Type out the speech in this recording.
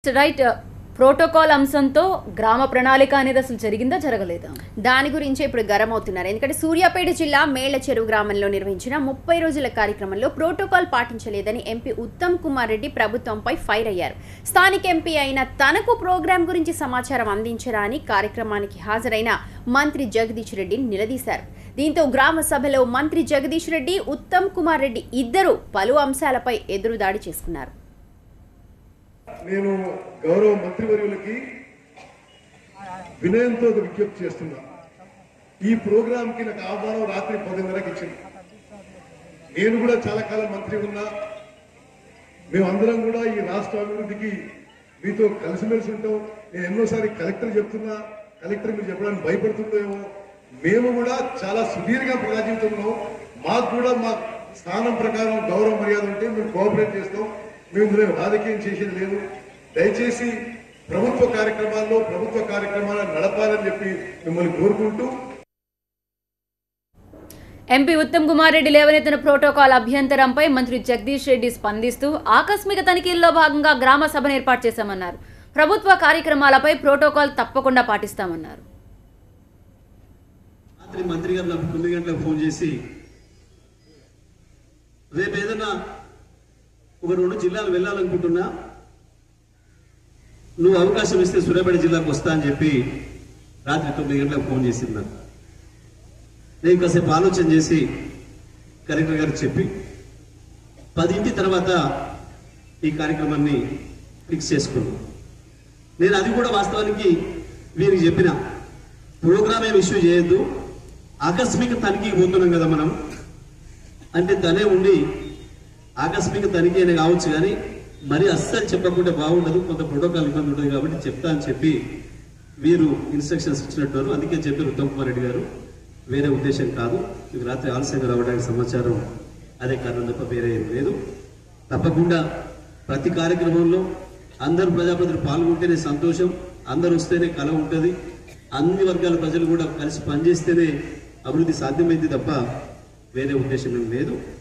right protocol అంశంతో గ్రామ ప్రణాళిక అనేది అసలు జరిగిందా జరగలేదా దాని గురించే ఇప్పుడు గరం అవుతున్నారు ఎందుకంటే సూర్యాపేట జిల్లా మేళ్ల చెరువు గ్రామంలో నిర్వహించిన ముప్పై రోజుల కార్యక్రమంలో ప్రోటోకాల్ పాటించలేదని ఎంపీ ఉత్తమ్ కుమార్ రెడ్డి ప్రభుత్వంపై ఫైర్ అయ్యారు స్థానిక ఎంపీ అయిన తనకు ప్రోగ్రాం గురించి సమాచారం అందించరా అని కార్యక్రమానికి హాజరైన మంత్రి జగదీష్ రెడ్డిని నిలదీశారు దీంతో గ్రామ సభలో మంత్రి జగదీష్ రెడ్డి ఉత్తమ్ కుమార్ రెడ్డి ఇద్దరు పలు అంశాలపై ఎదురుదాడి చేసుకున్నారు నేను గౌరవ మంత్రివర్యులకి వినయంతో ఒక విజ్ఞప్తి చేస్తున్నా ఈ ప్రోగ్రామ్ కి నాకు ఆహ్వానం రాత్రి పదిన్నరకు ఇచ్చింది నేను కూడా చాలా కాలం మంత్రి ఉన్నా మేమందరం కూడా ఈ రాష్ట్ర అభివృద్ధికి మీతో కలిసిమెలిసి ఉంటాం నేను ఎన్నోసారి కలెక్టర్ చెప్తున్నా కలెక్టర్ మీరు చెప్పడానికి భయపడుతుందేమో మేము కూడా చాలా సుదీర్ఘ ప్రజాజీవితంలో మాకు కూడా మా స్థానం ప్రకారం గౌరవ మర్యాద ఉంటే మేము కోఆపరేట్ చేస్తాం మేము ఇందులో రాజకీయం చేసేది లేదు దయచేసి ప్రభుత్వ కార్యక్రమాల్లో ప్రభుత్వ కార్యక్రమాలను నడపాలని చెప్పి మిమ్మల్ని కోరుకుంటూ ఎంపీ ఉత్తమ్ కుమార్ రెడ్డి లేవనెత్తిన ప్రోటోకాల్ అభ్యంతరంపై మంత్రి జగదీష్ రెడ్డి స్పందిస్తూ ఆకస్మిక తనిఖీల్లో భాగంగా గ్రామ సభను ఏర్పాటు చేశామన్నారు ప్రభుత్వ కార్యక్రమాలపై ప్రోటోకాల్ తప్పకుండా పాటిస్తామన్నారు రాత్రి మంత్రి గారు నాకు తొమ్మిది గంటలకు ఫోన్ చేసి రేపు ఏదైనా ఒక రెండు జిల్లాలు వెళ్ళాలనుకుంటున్నా నువ్వు అవకాశం ఇస్తే సూర్యాపేట జిల్లాకు వస్తా అని చెప్పి రాత్రి తొమ్మిది గంటలకు ఫోన్ చేసింది నాకు నేను కాసేపు ఆలోచన చేసి కలెక్టర్ గారికి చెప్పి పదింటి తర్వాత ఈ కార్యక్రమాన్ని ఫిక్స్ చేసుకున్నాను నేను అది కూడా వాస్తవానికి వీరికి చెప్పిన ప్రోగ్రామ్ ఏం ఇష్యూ చేయొద్దు ఆకస్మిక తనిఖీకి పోతున్నాం కదా మనం అంటే తనే ఉండి ఆకస్మిక తనిఖీ అని కావచ్చు కానీ మరి అస్సలు చెప్పకుండా బాగుండదు కొంత ప్రోటోకాల్ ఇబ్బంది ఉంటుంది కాబట్టి చెప్తా అని చెప్పి వీరు ఇన్స్ట్రక్షన్స్ ఇచ్చినట్టున్నారు అందుకే చెప్పారు ఉత్తమ్ కుమార్ రెడ్డి గారు వేరే ఉద్దేశం కాదు మీకు రాత్రి ఆలస్యంగా రావడానికి సమాచారం అదే కారణం తప్ప వేరే ఏం లేదు తప్పకుండా ప్రతి కార్యక్రమంలో అందరూ ప్రజాప్రతినిధులు పాల్గొంటేనే సంతోషం అందరూ వస్తేనే కళ ఉంటుంది అన్ని వర్గాల ప్రజలు కూడా కలిసి పనిచేస్తేనే అభివృద్ధి సాధ్యమైంది తప్ప వేరే ఉద్దేశం ఏం లేదు